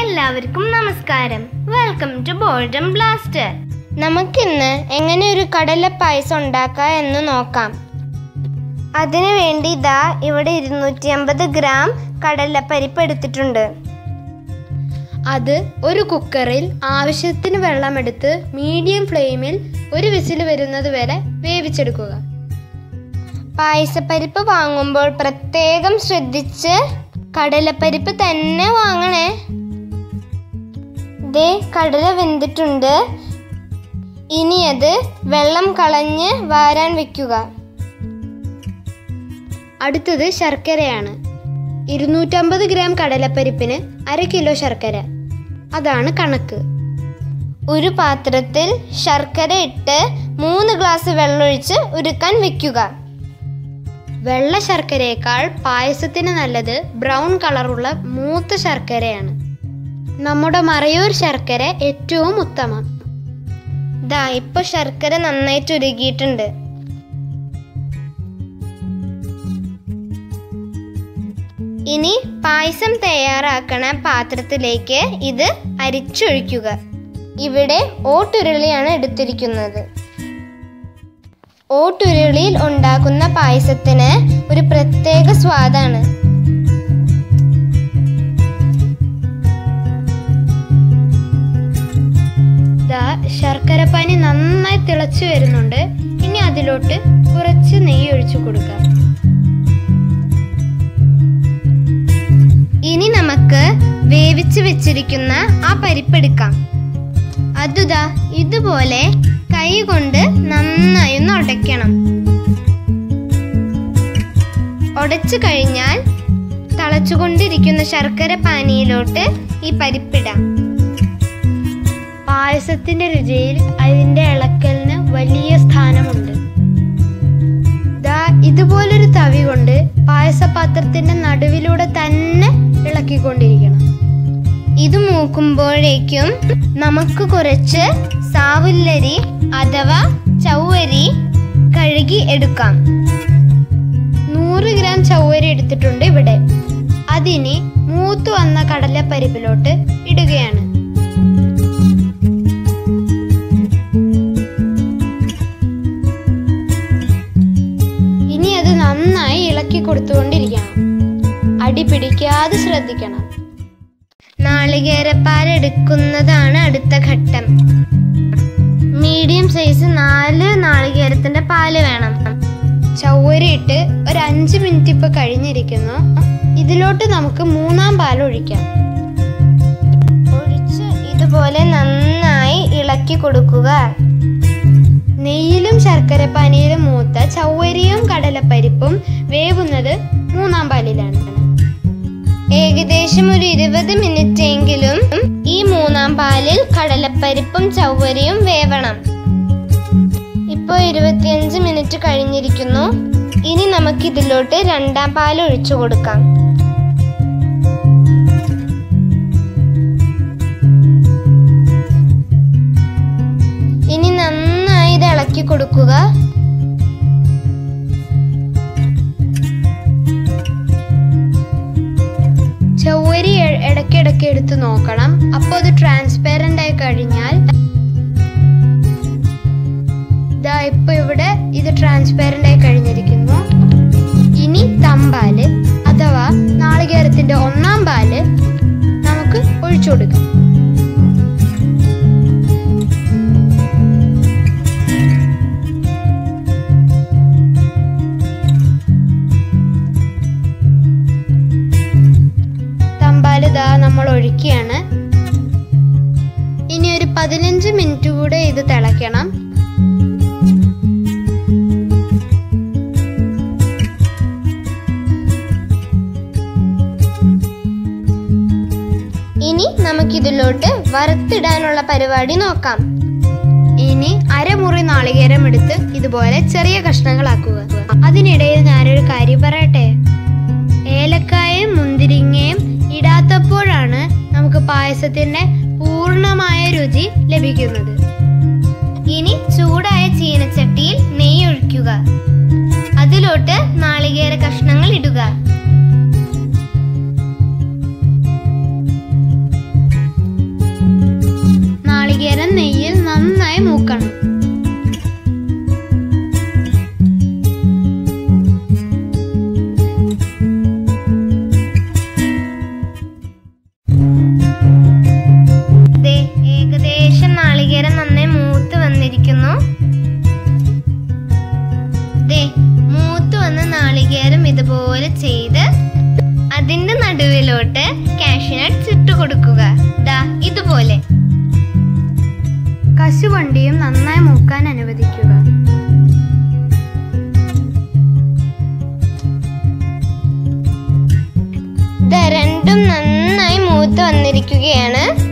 എല്ലാവർക്കും നമസ്കാരം welcome to ബോൾഡം blaster നമുക്കിന്ന് എങ്ങനെ ഒരു കടല പായസം ഉണ്ടാക്കാം എന്ന് നോക്കാം അതിനു വേണ്ടി ഇതാ ഇവിടെ ഇരുന്നൂറ്റി അമ്പത് ഗ്രാം കടലപ്പരിപ്പ് എടുത്തിട്ടുണ്ട് അത് ഒരു കുക്കറിൽ ആവശ്യത്തിന് വെള്ളമെടുത്ത് മീഡിയം ഫ്ലെയിമിൽ ഒരു വിസിൽ വരുന്നത് വരെ വേവിച്ചെടുക്കുക പായസപ്പരിപ്പ് വാങ്ങുമ്പോൾ പ്രത്യേകം ശ്രദ്ധിച്ച് കടലപ്പരിപ്പ് തന്നെ വാങ്ങണേ ദേ കടല വെന്തിട്ടുണ്ട് ഇനി അത് വെള്ളം കളഞ്ഞ് വാരാൻ വെക്കുക അടുത്തത് ശർക്കരയാണ് ഇരുന്നൂറ്റമ്പത് ഗ്രാം കടലപ്പരിപ്പിന് അര കിലോ ശർക്കര അതാണ് കണക്ക് ഒരു പാത്രത്തിൽ ശർക്കര ഇട്ട് മൂന്ന് ഗ്ലാസ് വെള്ളമൊഴിച്ച് ഉരുക്കാൻ വെക്കുക വെള്ള ശർക്കരയേക്കാൾ പായസത്തിന് നല്ലത് ബ്രൗൺ കളറുള്ള മൂത്ത ശർക്കരയാണ് നമ്മുടെ മറയൂർ ശർക്കര ഏറ്റവും ഉത്തമം ദാ ഇപ്പൊ ശർക്കര നന്നായിട്ട് ഉരുകിയിട്ടുണ്ട് ഇനി പായസം തയ്യാറാക്കണ പാത്രത്തിലേക്ക് ഇത് അരിച്ചൊഴിക്കുക ഇവിടെ ഓട്ടുരുളിയാണ് എടുത്തിരിക്കുന്നത് ഓട്ടുരുളിയിൽ ഉണ്ടാക്കുന്ന പായസത്തിന് ഒരു പ്രത്യേക സ്വാദാണ് ദാ ശർക്കരപ്പാനി നന്നായി തിളച്ചു വരുന്നുണ്ട് ഇനി അതിലോട്ട് കുറച്ച് നെയ്യ് ഒഴിച്ചു കൊടുക്കാം ഇനി നമുക്ക് വേവിച്ച് വെച്ചിരിക്കുന്ന ആ പരിപ്പെടുക്കാം അതുതാ ഇതുപോലെ കൈ കൊണ്ട് നന്നായി ഒന്ന് ഉടയ്ക്കണം ഉടച്ചു കഴിഞ്ഞാൽ തളച്ചുകൊണ്ടിരിക്കുന്ന ശർക്കര പാനിയിലോട്ട് ഈ പരിപ്പിടാം പായസത്തിന്റെ രുചിയിൽ അതിന്റെ ഇളക്കലിന് വലിയ സ്ഥാനമുണ്ട് ദാ ഇതുപോലൊരു തവി കൊണ്ട് പായസപാത്രത്തിന്റെ നടുവിലൂടെ തന്നെ ഇളക്കിക്കൊണ്ടിരിക്കണം ഇത് മൂക്കുമ്പോഴേക്കും നമുക്ക് കുറച്ച് സാവുല്ലരി അഥവാ ചൗവരി കഴുകി എടുക്കാം നൂറ് ഗ്രാം ചവ്വരി എടുത്തിട്ടുണ്ട് ഇവിടെ അതിനി മൂത്തു വന്ന കടലപ്പരിപ്പിലോട്ട് ഇടുകയാണ് ഇനി അത് നന്നായി ഇളക്കി കൊടുത്തുകൊണ്ടിരിക്കണം അടി പിടിക്കാതെ ശ്രദ്ധിക്കണം നാളികേരപ്പാൽ എടുക്കുന്നതാണ് അടുത്ത ഘട്ടം മീഡിയം സൈസ് നാല് നാളികേരത്തിന്റെ പാല് വേണം ചവ്വരി ഇട്ട് ഒരു അഞ്ച് മിനിറ്റ് ഇപ്പൊ കഴിഞ്ഞിരിക്കുന്നു ഇതിലോട്ട് നമുക്ക് മൂന്നാം പാൽ ഒഴിക്കാം ഒഴിച്ച് ഇതുപോലെ നന്നായി ഇളക്കി കൊടുക്കുക നെയ്യിലും ശർക്കരപ്പാനിയിലും മൂത്ത ചവ്വരിയും കടലപ്പരിപ്പും വേവുന്നത് മൂന്നാം പാലിലാണ് ഏകദേശം ഒരു ഇരുപത് മിനിറ്റ് എങ്കിലും ഈ മൂന്നാം പാലിൽ കടലപ്പരിപ്പും ചവ്വരിയും വേവണം ഇപ്പൊ ഇരുപത്തിയഞ്ച് മിനിറ്റ് കഴിഞ്ഞിരിക്കുന്നു ഇനി നമുക്ക് ഇതിലോട്ട് രണ്ടാം പാൽ ഒഴിച്ചു കൊടുക്കാം ഇനി നന്നായി ഇത് ഇളക്കി കൊടുക്കുക ചവ്വരി എ- ഇടയ്ക്കിടയ്ക്ക് എടുത്ത് നോക്കണം അപ്പോൾ അത് ട്രാൻസ്പെറന്റ് ആയി കഴിഞ്ഞാൽ ദാ ഇപ്പൊ ഇവിടെ ഇത് ട്രാൻസ്പെറന്റ് ആയി കഴിഞ്ഞിരിക്കുന്നു ഇനി തമ്പാല് അഥവാ നാളികേരത്തിന്റെ ഒന്നാം പാല് നമുക്ക് ഒഴിച്ചു കൊടുക്കാം തമ്പാല് ദാ നമ്മൾ ഒഴിക്കുകയാണ് ഇനി ഒരു പതിനഞ്ച് മിനിറ്റ് കൂടെ ഇത് തിളയ്ക്കണം ഇനി നമുക്കിതിലോട്ട് വറുത്തിടാനുള്ള പരിപാടി നോക്കാം ഇനി അരമുറി നാളികേരം എടുത്ത് ഇതുപോലെ ചെറിയ കഷ്ണങ്ങളാക്കുക അതിനിടയിൽ ഞാനൊരു കാര്യം പറയട്ടെ ഏലക്കായും മുന്തിരിങ്ങയും ഇടാത്തപ്പോഴാണ് നമുക്ക് പായസത്തിന്റെ പൂർണ്ണമായ രുചി ലഭിക്കുന്നത് ഇനി ചൂടായ ചീനച്ചട്ടിയിൽ നെയ്യ് ഒഴിക്കുക അതിലോട്ട് നാളികേര കഷ്ണങ്ങൾ ഇടുക കൊടുക്കുക ദാ ഇതുപോലെ കശുവണ്ടിയും നന്നായി മൂക്കാൻ അനുവദിക്കുക ഇത് രണ്ടും നന്നായി മൂത്ത് വന്നിരിക്കുകയാണ്